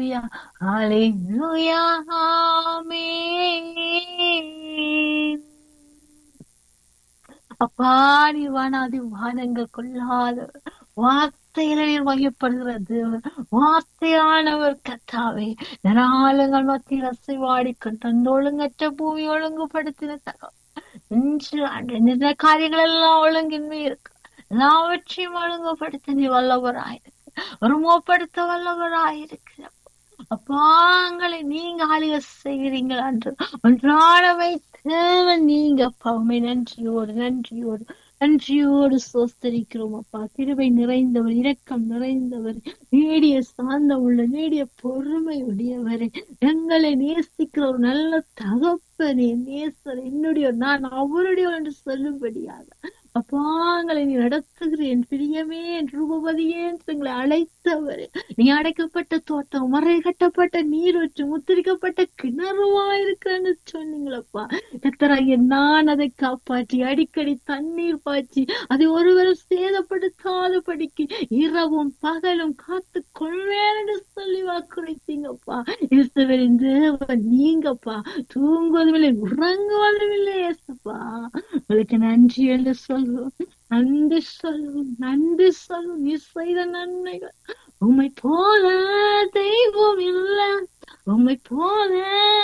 ஹalleluya ஹalleluya ஆமென் அப்பா நீ வானாதி வானங்கள் கொள்ளாத வார்த்தையில நீர் வகைப்படுகிற தேவன் வார்த்தையானவர் கத்தாவே நராலங்கள் மத்தியில் அசைவாடி கொண்டு ஒழுங்கற்ற பூமி ஒழுங்குபடுத்தின தகம் இன்று அன்று நின்ற காரியங்கள் எல்லாம் ஒழுங்கின்மை இருக்கு எல்லாவற்றையும் ஒழுங்குபடுத்த நீ வல்லவராயிருக்கு ஒருமுகப்படுத்த வல்லவராயிருக்கு அப்பாங்களை நீங்க ஆளுக செய்கிறீங்க அன்று ஒன்றாடவை தேவன் நீங்க அப்பாவுமே நன்றியோடு நன்றியோடு நன்றியோடு சோஸ்தரிக்கிறோம் அப்பா கிருபை நிறைந்தவர் இரக்கம் நிறைந்தவர் நீடிய சார்ந்த உள்ள நீடிய பொறுமை உடையவரே எங்களை நேசிக்கிற ஒரு நல்ல தகப்பனே நேசர் என்னுடைய நான் அவருடைய என்று சொல்லும்படியாக அப்பாங்களை நீ நடத்துகிற என் பிரியமே என் ரூபவதியே என்று எங்களை அழைத்தவர் நீ அடைக்கப்பட்ட தோட்டம் மறை கட்டப்பட்ட நீரூற்று முத்திரிக்கப்பட்ட கிணறுவா இருக்கிறன்னு சொன்னீங்களப்பா கத்தராகிய நான் அதை காப்பாற்றி அடிக்கடி தண்ணீர் பாய்ச்சி அதை ஒருவரும் சேதப்படுத்தாத படிக்கு இரவும் பகலும் காத்து கொள்வேன் என்று சொல்லி வாக்குரைத்தீங்கப்பா இயேசுவின் தேவன் நீங்கப்பா தூங்குவதும் இல்லை உறங்குவதும் இல்லை ஏசப்பா உங்களுக்கு நன்றி என்று சொல்லுவோம் நன்றி சொல்லுவோம் நன்றி சொல்லுவோம் நீ செய்த நன்மைகள் உம்மை போல தெய்வம் இல்லை உம்மை போல